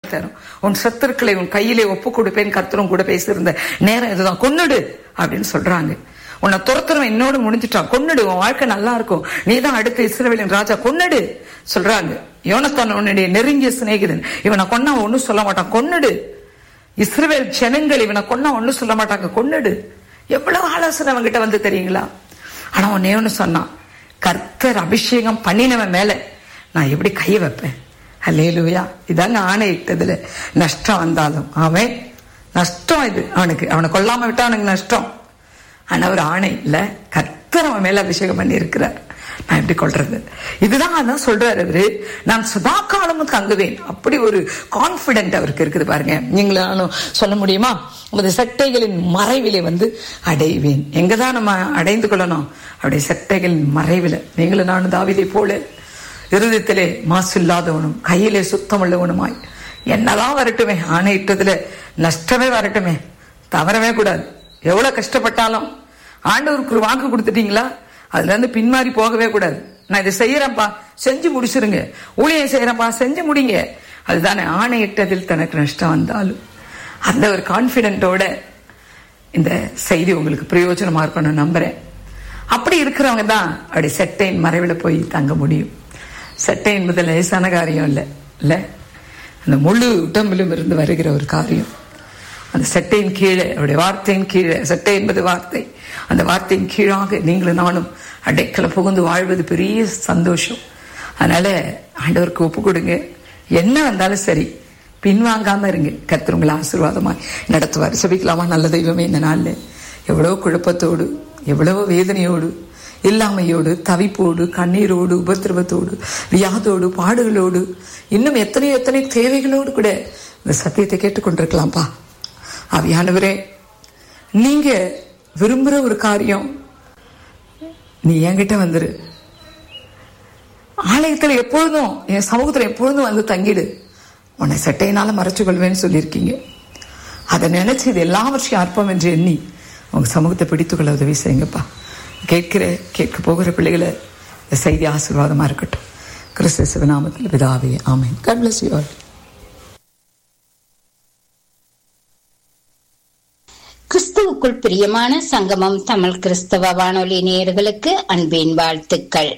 தரும் உன் சத்துருக்களை உன் கையிலே ஒப்பு கொடுப்பேன் கர்த்தரும் கூட பேசியிருந்த நேரம் இதுதான் கொன்னுடு அப்படின்னு சொல்றாங்க உன்னை துரத்துறவன் என்னோட முடிஞ்சிட்டான் கொன்னுடு உன் வாழ்க்கை நல்லா இருக்கும் நீதான் அடுத்த இஸ்ரவேலின் ராஜா கொன்னுடு சொல்றாங்க யோனத்தான் உன்னுடைய நெருங்கிய சிநேகிதன் இவனை கொன்னா ஒன்னும் சொல்ல மாட்டான் கொன்னுடு இஸ்ரவேல் ஜனங்கள் இவனை கொன்னா ஒன்னும் சொல்ல மாட்டாங்க கொன்னுடு எவ்வளவு ஆலோசனை அவன்கிட்ட வந்து தெரியுங்களா ஆனா உன்னை ஒண்ணு சொன்னான் கர்த்தர் அபிஷேகம் பண்ணினவன் மேல நான் எப்படி கை வைப்பேன் அல்லேலூயா இதாங்க ஆணையிட்டதுல நஷ்டம் வந்தாலும் அவன் நஷ்டம் இது அவனுக்கு அவனை கொல்லாம விட்டா அவனுக்கு நஷ்டம் ஆனா ஒரு ஆணை இல்ல கர்த்தர் அவன் மேல அபிஷேகம் பண்ணி இருக்கிறார் நான் எப்படி கொள்றது இதுதான் அதான் சொல்றாரு அவரு நான் சதா காலமும் தங்குவேன் அப்படி ஒரு கான்பிடென்ட் அவருக்கு இருக்குது பாருங்க நீங்களும் சொல்ல முடியுமா உமது சட்டைகளின் மறைவிலே வந்து அடைவேன் எங்கதான் நம்ம அடைந்து கொள்ளணும் அப்படியே சட்டைகளின் மறைவில நீங்களும் நானும் தாவிதை போல இருதயத்திலே மாசு இல்லாதவனும் கையிலே சுத்தம் உள்ளவனுமாய் என்னதான் வரட்டுமே ஆணையிட்டதுல நஷ்டமே வரட்டுமே தவறவே கூடாது எவ்வளவு கஷ்டப்பட்டாலும் ஆண்டவருக்கு ஒரு வாக்கு கொடுத்துட்டீங்களா அதுல இருந்து பின்மாறி போகவே கூடாது நான் இதை செய்யறேன்ப்பா செஞ்சு முடிச்சிருங்க ஊழியம் செய்யறேன்ப்பா செஞ்சு முடிங்க அதுதானே ஆணையிட்டதில் தனக்கு நஷ்டம் வந்தாலும் அந்த ஒரு கான்பிடென்ட்டோட இந்த செய்தி உங்களுக்கு பிரயோஜனமா இருக்கணும் நம்புறேன் அப்படி இருக்கிறவங்க தான் அப்படி செட்டையின் மறைவில் போய் தங்க முடியும் செட்டை என்பது லேசான காரியம் இல்லை இல்லை அந்த முழு உடம்பிலும் இருந்து வருகிற ஒரு காரியம் அந்த செட்டையின் கீழே அவருடைய வார்த்தையின் கீழே செட்டை என்பது வார்த்தை அந்த வார்த்தையின் கீழாக நீங்களும் நானும் அடைக்கல புகுந்து வாழ்வது பெரிய சந்தோஷம் அதனால ஆண்டவருக்கு ஒப்பு கொடுங்க என்ன வந்தாலும் சரி பின்வாங்காம இருங்க கர்த்தர் உங்களை ஆசீர்வாதமாய் நடத்துவார் செபிக்கலாமா நல்ல தெய்வமே இந்த நாள்ல எவ்வளவு குழப்பத்தோடு எவ்வளவு வேதனையோடு இல்லாமையோடு தவிப்போடு கண்ணீரோடு உபத்திரவத்தோடு வியாதோடு பாடுகளோடு இன்னும் எத்தனையோ எத்தனை தேவைகளோடு கூட இந்த சத்தியத்தை கேட்டுக்கொண்டிருக்கலாம்ப்பா ஆவியானவரே நீங்க விரும்புற ஒரு காரியம் நீ என்கிட்ட வந்துரு ஆலயத்துல எப்பொழுதும் என் சமூகத்துல எப்பொழுதும் வந்து தங்கிடு உன்னை சட்டையினால மறைச்சு கொள்வேன்னு சொல்லியிருக்கீங்க அதை நினைச்சு இது எல்லாவற்றையும் அற்பம் என்று எண்ணி உங்க சமூகத்தை பிடித்துக்கொள்ள உதவி செய்யுங்கப்பா கேட்கிற கேட்க போகிற பிள்ளைகளை இந்த செய்தி ஆசீர்வாதமா இருக்கட்டும் கிறிஸ்து சிவநாமத்தில் பிதாவே ஆமென் God bless you all. கிறிஸ்துவுக்குள் பிரியமான சங்கமம் தமிழ் கிறிஸ்தவ வானொலி நேயர்களுக்கு அன்பின் வாழ்த்துக்கள்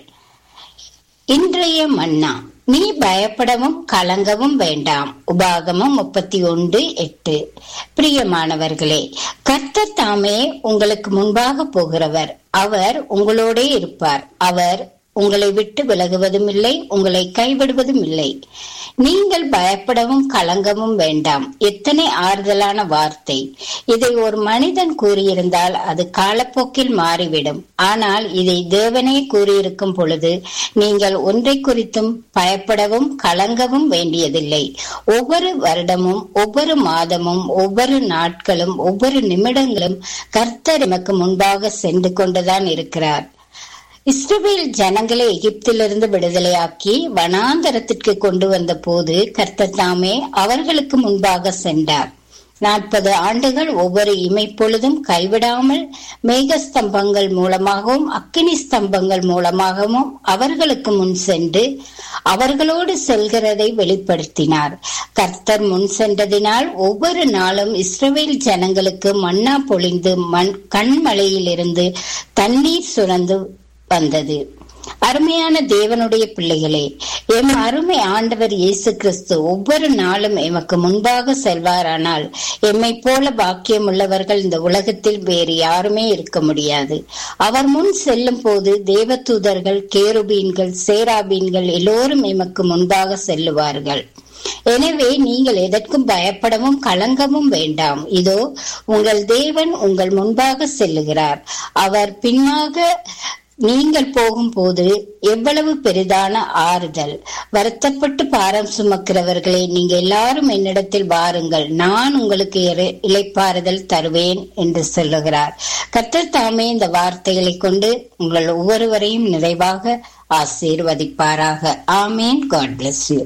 இன்றைய மன்னா நீ பயப்படவும் கலங்கவும் வேண்டாம் உபாகமம் முப்பத்தி ஒன்று எட்டு பிரியமானவர்களே கர்த்தர் தாமே உங்களுக்கு முன்பாக போகிறவர் அவர் உங்களோடே இருப்பார் அவர் உங்களை விட்டு விலகுவதும் இல்லை உங்களை கைவிடுவதும் இல்லை நீங்கள் பயப்படவும் கலங்கவும் வேண்டாம் எத்தனை ஆறுதலான வார்த்தை இதை ஒரு மனிதன் கூறியிருந்தால் அது காலப்போக்கில் மாறிவிடும் ஆனால் இதை தேவனே கூறியிருக்கும் பொழுது நீங்கள் ஒன்றை குறித்தும் பயப்படவும் கலங்கவும் வேண்டியதில்லை ஒவ்வொரு வருடமும் ஒவ்வொரு மாதமும் ஒவ்வொரு நாட்களும் ஒவ்வொரு நிமிடங்களும் கர்த்தர் எமக்கு முன்பாக சென்று கொண்டுதான் இருக்கிறார் இஸ்ரவேல் ஜனங்களை எகிப்திலிருந்து விடுதலையாக்கி வனாந்தரத்திற்கு கொண்டு வந்த போது கர்த்தர் தாமே அவர்களுக்கு முன்பாக சென்றார் நாற்பது ஆண்டுகள் ஒவ்வொரு இமைப்பொழுதும் கைவிடாமல் மேகஸ்தம்பங்கள் மூலமாகவும் அக்கினி ஸ்தம்பங்கள் மூலமாகவும் அவர்களுக்கு முன் சென்று அவர்களோடு செல்கிறதை வெளிப்படுத்தினார் கர்த்தர் முன் சென்றதினால் ஒவ்வொரு நாளும் இஸ்ரவேல் ஜனங்களுக்கு மன்னா பொழிந்து மண் கண்மலையிலிருந்து தண்ணீர் சுரந்து வந்தது அருமையான தேவனுடைய பிள்ளைகளே எம் அருமை ஆண்டவர் இயேசு கிறிஸ்து ஒவ்வொரு நாளும் எமக்கு முன்பாக செல்வாரானால் எம்மை போல பாக்கியம் உள்ளவர்கள் இந்த உலகத்தில் வேறு யாருமே இருக்க முடியாது அவர் முன் செல்லும் போது தேவதூதர்கள் கேருபீன்கள் சேராபீன்கள் எல்லோரும் எமக்கு முன்பாக செல்லுவார்கள் எனவே நீங்கள் எதற்கும் பயப்படவும் கலங்கவும் வேண்டாம் இதோ உங்கள் தேவன் உங்கள் முன்பாக செல்லுகிறார் அவர் பின்னாக நீங்கள் போகும்போது எவ்வளவு பெரிதான ஆறுதல் வருத்தப்பட்டு பாரம் சுமக்கிறவர்களே நீங்க எல்லாரும் என்னிடத்தில் வாருங்கள் நான் உங்களுக்கு இறை- இளைப்பாறுதல் தருவேன் என்று சொல்லுகிறார் கர்த்தர் தாமே இந்த வார்த்தைகளை கொண்டு உங்கள் ஒவ்வொருவரையும் நிறைவாக ஆசீர்வதிப்பாராக ஆமேன் காட் bless you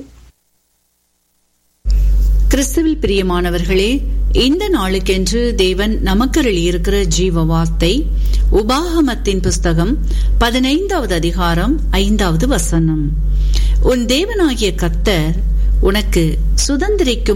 கிறிஸ்துவில் பிரியமானவர்களே இந்த நாளுக்கென்று தேவன் நமக்கருளியிருக்கிற ஜீவ வார்த்தை உபாகமத்தின் புஸ்தகம் பதினைந்தாவது அதிகாரம் ஐந்தாவது வசனம் உன் தேவனாகிய கர்த்தர் உனக்கு சுதந்திரிக்கும்